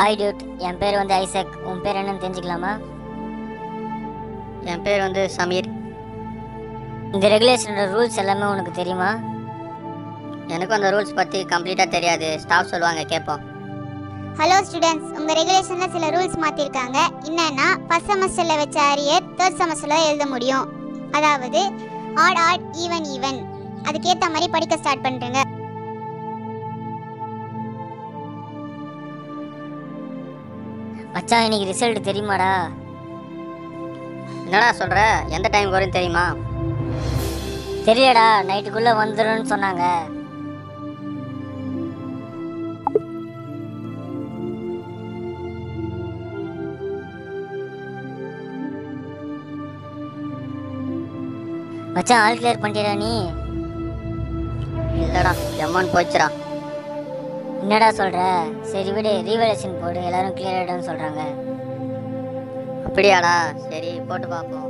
hi Dude என் பேர் வந்து Isaac உன் பேர் என்னன்னு தெரிஞ்சுக்கலாமா என் பேர் வந்து சமீர் இந்த ரெகுலேஷனோட ரூல்ஸ் எல்லாமே உனக்கு தெரியுமா எனக்கும் அந்த ரூல்ஸ் பற்றி கம்ப்ளீட்டாக தெரியாது ஸ்டாஃப் சொல்லுவாங்க கேட்போம் ஹலோ ஸ்டூடெண்ட்ஸ் உங்கள் ரெகுலேஷனில் சில ரூல்ஸ் மாற்றிருக்காங்க என்னன்னா ஃபர்ஸ்ட் செமஸ்டரில் வச்ச அரியர் தேர்ட் செமஸ்டரில் எழுத முடியும் அதாவது ஆட் ஆட் ஈவன் ஈவன் அதுக்கேற்ற மாதிரி படிக்க ஸ்டார்ட் பண்ணுறேங்க மச்சான் இன்னைக்கு ரிசல்ட் தெரியுமாடா என்னடா சொல்கிற எந்த டைம் வரும் தெரியுமா தெரியலடா நைட்டுக்குள்ளே வந்துடும்னு சொன்னாங்க மச்சான் ஆல் கிளியர் பண்ணிட்டியா நீ இல்லைடா எம்மான் போச்சுடா என்னடா சொல்ற சரி விடு ரீவலேஷன் போடு எல்லாரும் கிளியர் ஆயிடும்னு சொல்றாங்க அப்படியாடா சரி போட்டு பார்ப்போம்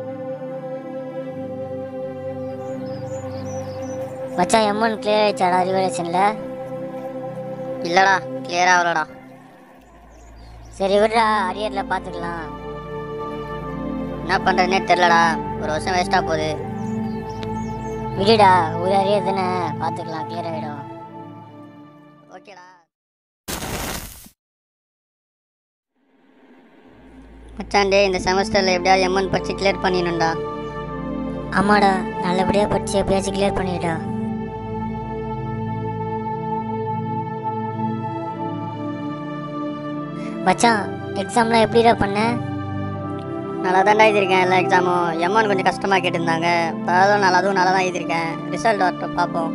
மச்சான் எம்ஒன் கிளியர் ஆயிடுச்சாடா ரீவலேஷன்ல இல்லைடா கிளியர் ஆகலடா சரி விடுடா அரியர்ல பாத்துக்கலாம் என்ன பண்ணுறதுனே தெரிலடா ஒரு வருஷம் வேஸ்ட்டாக போகுது விடுடா ஒரு அரியர் தானே பாத்துக்கலாம் கிளியர் ஆயிடும் ஓகேடா மச்சாண்டே இந்த செமஸ்டரில் எப்படியாவது எம்என் படிச்சு கிளியர் பண்ணிடணும்டா ஆமாடா நல்லபடியா படிச்சு எப்படியாச்சும் கிளியர் பண்ணிடுடா மச்சான் எக்ஸாம்லாம் எப்படிடா பண்ண நல்லா தான்டா எழுதியிருக்கேன் எல்லா எக்ஸாமும் எம்என் கொஞ்சம் கஷ்டமாக கேட்டிருந்தாங்க பரவாயில்ல நல்லா அதுவும் நல்லா தான் எழுதியிருக்கேன் ரிசல்ட் வரட்டும் பார்ப்போம்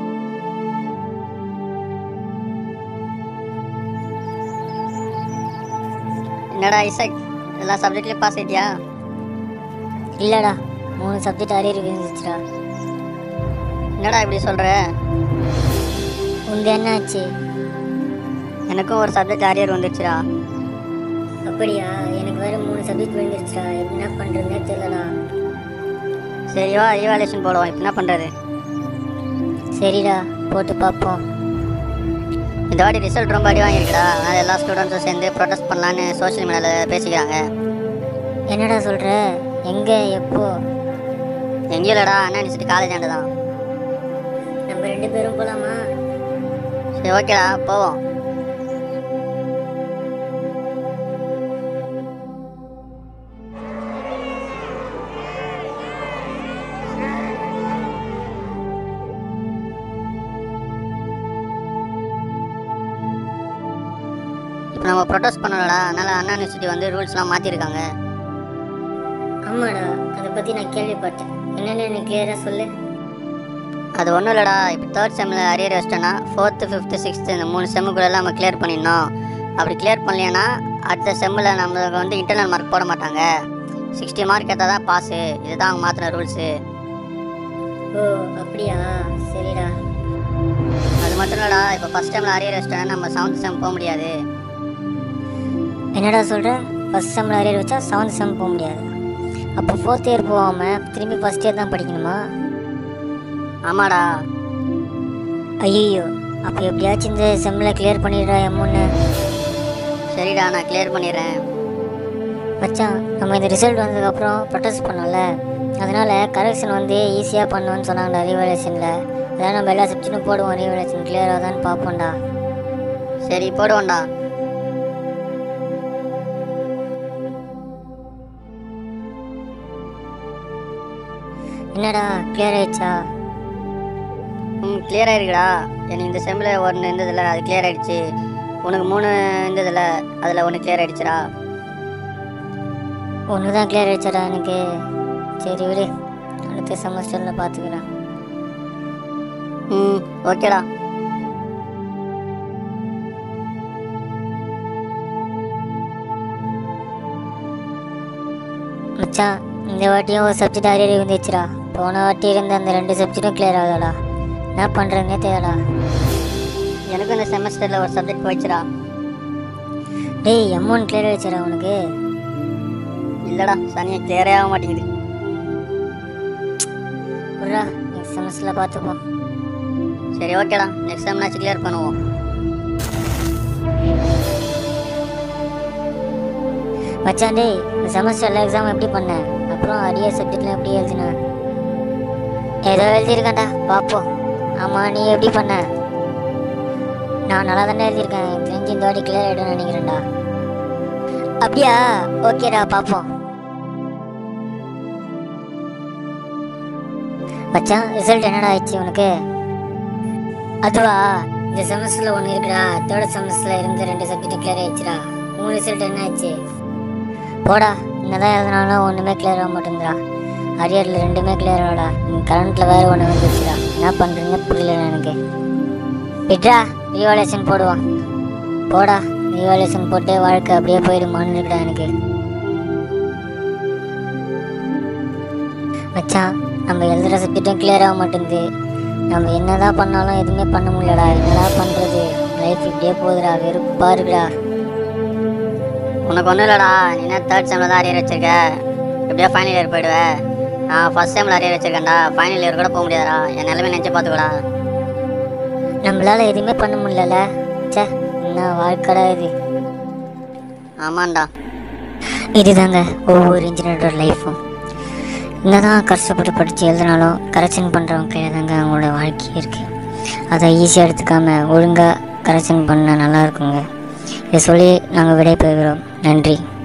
என்னடா இசக் எல்லா சப்ஜெக்ட்லேயும் பாஸ் ஆயிட்டியா இல்லடா மூணு சப்ஜெக்ட் அரியர் இருந்துச்சுடா என்னடா இப்படி சொல்கிற உங்க என்ன ஆச்சு எனக்கும் ஒரு சப்ஜெக்ட் அரியர் வந்துடுச்சுடா அப்படியா எனக்கு வேற மூணு சப்ஜெக்ட் விழுந்துருச்சுடா என்ன பண்றதுனே தெரியலடா சரி வா ஈவாலுவேஷன் போடுவோம் இப்போ என்ன பண்ணுறது சரிடா போட்டு பார்ப்போம் இந்த வாட்டி ரிசல்ட் ரொம்ப அடி வாங்கியிருக்குடா அதனால் எல்லா ஸ்டூடெண்ட்ஸும் சேர்ந்து ப்ரொடெஸ்ட் பண்ணலான்னு சோஷியல் மீடியாவில் பேசிக்கிறாங்க என்னடா சொல்ற எங்க எப்போ எங்கேயும் இல்லைடா அண்ணா யூனிவர்சிட்டி காலேஜ் ஆண்டு தான் நம்ம ரெண்டு பேரும் போலாமா சரி ஓகேடா போவோம் இப்போ நம்ம ப்ரொடெஸ்ட் பண்ணலடா அதனால் அண்ணா யூனிவர்சிட்டி வந்து ரூல்ஸ்லாம் மாற்றிருக்காங்க ஆமாடா அதை பத்தி நான் கேள்விப்பட்டேன் என்னன்னு எனக்கு கிளியரா சொல்லு அது ஒன்றும் இல்லைடா இப்போ தேர்ட் செம்மில் அரியர் வச்சிட்டோன்னா ஃபோர்த்து ஃபிஃப்த்து சிக்ஸ்த்து இந்த மூணு செம்முக்குள்ளெல்லாம் நம்ம கிளியர் பண்ணிடணும் அப்படி கிளியர் பண்ணலைன்னா அடுத்த செம்மில் நம்மளுக்கு வந்து இன்டர்னல் மார்க் போட மாட்டாங்க சிக்ஸ்டி மார்க் எடுத்தால் தான் பாஸு இதுதான் அவங்க மாற்றின ரூல்ஸு ஓ அப்படியா சரிடா அது மட்டும் இல்லைடா இப்போ ஃபஸ்ட் டைமில் அரியர் வச்சிட்டோன்னா நம்ம செவன்த் செம் போக முடியாது என்னடா சொல்ற ஃபர்ஸ்ட் செம்ல அரியர் வச்சா செவன்த் செம் போக முடியாது அப்போ ஃபோர்த் இயர் போகாம திரும்பி ஃபர்ஸ்ட் இயர் தான் படிக்கணுமா ஆமாடா ஐயோ அப்போ எப்படியாச்சும் இந்த செம்மில் கிளியர் பண்ணிடுறா எம்முன்னு சரிடா நான் கிளியர் பண்ணிடுறேன் மச்சான் நம்ம இந்த ரிசல்ட் வந்ததுக்கப்புறம் ப்ரொட்டஸ்ட் பண்ணோம்ல அதனால கரெக்ஷன் வந்து ஈஸியாக பண்ணுவோன்னு சொன்னாங்கடா ரீவலேஷனில் அதான் நம்ம எல்லா சப்ஜெக்டும் போடுவோம் ரீவலேஷன் கிளியர் ஆகுதான்னு பார்ப்போம்டா சரி போடுவோம்டா என்னடா கிளியர் ஆயிடுச்சா ம் கிளியர் ஆயிருக்குடா எனக்கு இந்த செம்மில் ஒன்று இருந்ததில்ல அது கிளியர் ஆயிடுச்சு உனக்கு மூணு இருந்ததில்ல அதில் ஒன்று கிளியர் ஆயிடுச்சுடா ஒன்று தான் கிளியர் ஆயிடுச்சாடா எனக்கு சரி விடு அடுத்த செமஸ்டரில் பார்த்துக்கிறேன் ம் ஓகேடா மச்சான் இந்த வாட்டியும் ஒரு சப்ஜெக்ட் அரியர் வந்துச்சுடா போன வாட்டி இருந்த அந்த ரெண்டு சப்ஜெக்டும் கிளியர் ஆகுதாடா என்ன பண்ணுறதுனே தெரியலடா எனக்கும் இந்த செமஸ்டரில் ஒரு சப்ஜெக்ட் போயிடுச்சுடா டேய் அமௌண்ட் கிளியர் ஆயிடுச்சாடா உனக்கு இல்லைடா சனியை கிளியரே ஆக மாட்டேங்குது விட்றா நெக்ஸ்ட் செமஸ்டரில் பார்த்துப்போம் சரி ஓகேடா நெக்ஸ்ட் டைம்னாச்சும் கிளியர் பண்ணுவோம் மச்சான் டேய் இந்த செமஸ்டரில் எக்ஸாம் எப்படி பண்ண அப்புறம் அரியர் சப்ஜெக்ட்லாம் எப்படி எழுதின ஏதோ எழுதியிருக்கேன்டா பார்ப்போம் ஆமாம் நீ எப்படி பண்ண நான் நல்லா தானே எழுதியிருக்கேன் எனக்கு தெரிஞ்சு இந்த வாட்டி கிளியர் ஆகிடும்னு நினைக்கிறேன்டா அப்படியா ஓகேடா பார்ப்போம் மச்சான் ரிசல்ட் என்னடா ஆயிடுச்சு உனக்கு அதுவா இந்த செமஸ்டரில் ஒன்று இருக்குடா தேர்ட் செமஸ்டரில் இருந்த ரெண்டு சப்ஜெக்ட் கிளியர் ஆயிடுச்சுடா உன் ரிசல்ட் என்ன ஆச்சு போடா என்னதான் எழுதினாலும் ஒன்றுமே கிளியர் ஆக மாட்டேங்குதுடா அரியரில் ரெண்டுமே கிளியர் ஆகடா கரண்ட்டில் வேறு ஒன்று வந்துச்சுடா என்ன பண்ணுறீங்க புரியல எனக்கு விட்ரா ரீவாலேஷன் போடுவான் போடா ரீவாலேஷன் போட்டு வாழ்க்கை அப்படியே போயிடுமான்னு இருக்குடா எனக்கு மச்சான் நம்ம எழுதுகிற சப்ஜெக்டும் கிளியர் ஆக மாட்டேங்குது நம்ம என்னதான் பண்ணாலும் எதுவுமே பண்ண முடியலடா என்னடா பண்ணுறது லைஃப் இப்படியே போகுதுடா வெறுப்பாக இருக்குடா உனக்கு ஒன்றும் இல்லைடா நீ என்ன தேர்ட் செம்மில் தான் அரியர் வச்சிருக்க எப்படியோ ஃபைனல் இயர் போயிடுவேன் நான் ஃபர்ஸ்ட் செம்மில் அரியர் வச்சிருக்கேன்டா ஃபைனல் இயர் கூட போக முடியாதுடா என் நிலைமை நினச்சி பார்த்துக்கடா நம்மளால எதுவுமே பண்ண முடியல ச்சே என்ன வாழ்க்கடா இது ஆமாண்டா இதுதாங்க ஒவ்வொரு இன்ஜினியரோட லைஃப்பும் என்னதான் கஷ்டப்பட்டு படித்து எழுதினாலும் கரெக்ஷன் பண்ணுறவங்க கையில் தாங்க அவங்களோட வாழ்க்கையே இருக்குது அதை ஈஸியாக எடுத்துக்காம ஒழுங்காக கரெக்ஷன் பண்ணால் நல்லா இருக்குங்க இதை சொல்லி நாங்கள் விடை பெறுகிறோம் நன்றி